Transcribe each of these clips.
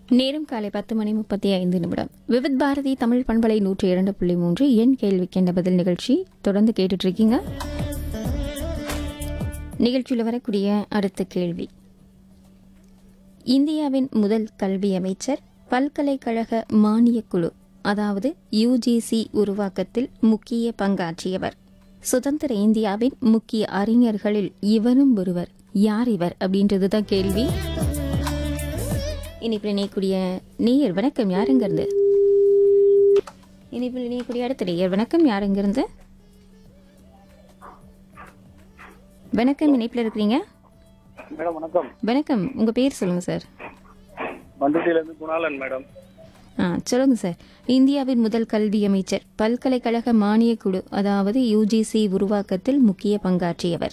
நேரம் காலை பத்து மணி முப்பத்தி ஐந்து நிமிடம் விவித் பாரதி தமிழ் பண்பலை நூற்றி இரண்டு புள்ளி மூன்று என் கேள்விக்கென்ற பதில் நிகழ்ச்சி தொடர்ந்து கேட்டுட்டு இருக்கீங்க நிகழ்ச்சியில் வரக்கூடிய அடுத்த கேள்வி இந்தியாவின் முதல் கல்வி அமைச்சர் பல்கலைக்கழக மானியக் குழு அதாவது யுஜிசி உருவாக்கத்தில் முக்கிய பங்காற்றியவர் சுதந்திர இந்தியாவின் முக்கிய அறிஞர்களில் இவரும் ஒருவர் யார் இவர் அப்படின்றது தான் கேள்வி இனிப்பில் இணையக்கூடிய நேயர் வணக்கம் யாருங்கிறது இனிப்பில் இணையக்கூடிய அடுத்த நேயர் வணக்கம் யாருங்கிருந்து வணக்கம் இணைப்பில் இருக்கிறீங்க மேடம் வணக்கம் வணக்கம் உங்க பேர் சொல்லுங்க சார் பண்ருட்டியிலேருந்து குணாலன் மேடம் ஆ சொல்லுங்க சார் இந்தியாவின் முதல் கல்வி அமைச்சர் பல்கலைக்கழக மானியக் குழு அதாவது யுஜிசி உருவாக்கத்தில் முக்கிய பங்காற்றியவர்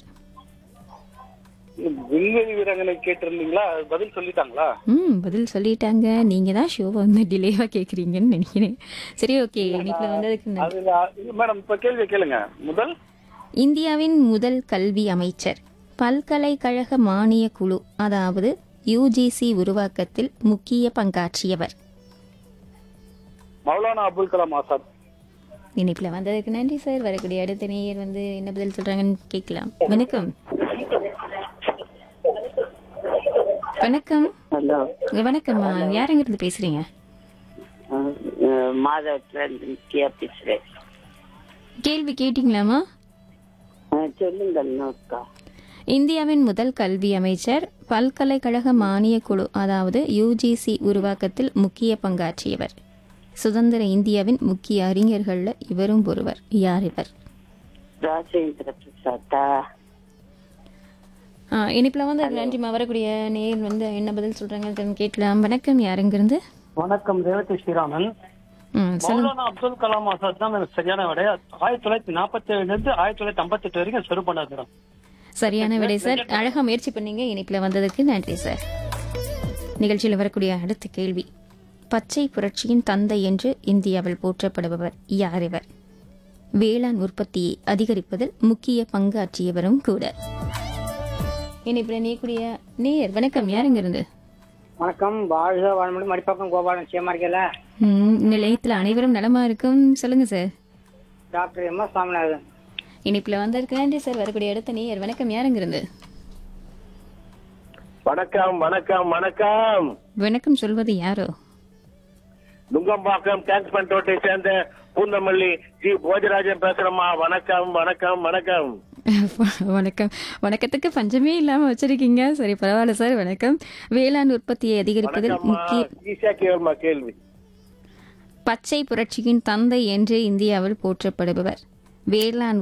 விண்வெளி வீராங்கனை கேட்டிருந்தீங்களா அது பதில் சொல்லிட்டாங்களா ம் பதில் சொல்லிட்டாங்க நீங்க தான் ஷோவை வந்து டிலேவா கேக்குறீங்கன்னு நினைக்கிறேன் சரி ஓகே இனிப்பில் வந்ததுக்கு நன்றி. அது இல்ல, மேடம் இப்ப கேள்வி கேளுங்க முதல் இந்தியாவின் முதல் கல்வி அமைச்சர் பல்கலைக்கழக மானியக் குழு அதாவது யுஜிசி உருவாக்கத்தில் முக்கிய பங்காற்றியவர் மௌலானா அபுல் கலாம் ஆசாத் இனிப்பில் வந்ததுக்கு நன்றி சார் வரக்கூடிய அடுத்த நேயர் வந்து என்ன பதில் சொல்றாங்கன்னு கேட்கலாம் வணக்கம் வணக்கம் ஹலோ வணக்கம்மா யாருங்கிறது பேசுறீங்க மாதவத்துல இருந்து முக்கியா பேசுறேன் கேள்வி கேட்டீங்களாமா அஹ், சொல்லுங்க அக்கா இந்தியாவின் முதல் கல்வி அமைச்சர் பல்கலைக்கழக மானியக் குழு அதாவது யுஜிசி உருவாக்கத்தில் முக்கிய பங்காற்றியவர் சுதந்திர இந்தியாவின் முக்கிய அறிஞர்கள்ல இவரும் ஒருவர் யார் இவர் ராஜேந்திர பிரசாத்தா ஆ, இனிப்புல வந்து நன்றிமா வரக்கூடிய நேர் வந்து என்ன பதில் சொல்றாங்கன்னு கேட்கலாம் வணக்கம் யாருங்கிருந்து வணக்கம் ரேவதி ஸ்ரீராமன் ம், சொல்லுங்க மௌலானா அப்துல் கலாம் ஆசாத் தான் எனக்கு சரியான விடை ஆயிரத்தி தொள்ளாயிரத்தி நாற்பத்தி ஏழுல இருந்து ஆயிரத்தி தொள்ளாயிரத்தி ஐம்பத்தி எட்டு வரைக்கும் செரு பண்ணாது சரியான விடை சார் அழகா முயற்சி பண்ணீங்க இனிப்புல வந்ததுக்கு நன்றி சார் நிகழ்ச்சியில் வரக்கூடிய அடுத்த கேள்வி பச்சை புரட்சியின் தந்தை என்று இந்தியாவில் போற்றப்படுபவர் யார் இவர் வேளாண் உற்பத்தியை அதிகரிப்பதில் முக்கிய பங்காற்றியவரும் கூட இனிப்புல நீக்கூடிய நேயர் வணக்கம் யாருங்க இருந்து வணக்கம் வாழ்க வாழ்மொழி மடிப்பாக்கம் கோபாலன் நிச்சயமா இருக்கல ம், நிலையத்தில் அனைவரும் நலமா இருக்கும் சொல்லுங்க sir doctor M S Swaminathan இனிப்புல வந்ததுக்கு நன்றி சார் வரக்கூடிய அடுத்த நேயர் வணக்கம் யாருங்க இருந்து வணக்கம் வணக்கம் வணக்கம் வணக்கம் சொல்வது யாரோ நுங்கம்பாக்கம் டேங்க்ஸ்மன் ரோட்டை சேர்ந்த பூந்தமல்லி ஜி போஜராஜன் பேசுறேம்மா வணக்கம் வணக்கம் வணக்கம் வணக்கம் வணக்கத்துக்கு பஞ்சமே இல்லாம வச்சிருக்கீங்க சரி பரவாயில்ல சார் வணக்கம் வேளாண் உற்பத்தியை அதிகரிப்பதில் வணக்கம்மா முக்கிய ஈஸியா கேளுமா கேள்வி பச்சை புரட்சியின் தந்தை என்று இந்தியாவில் போற்றப்படுபவர் வேளாண்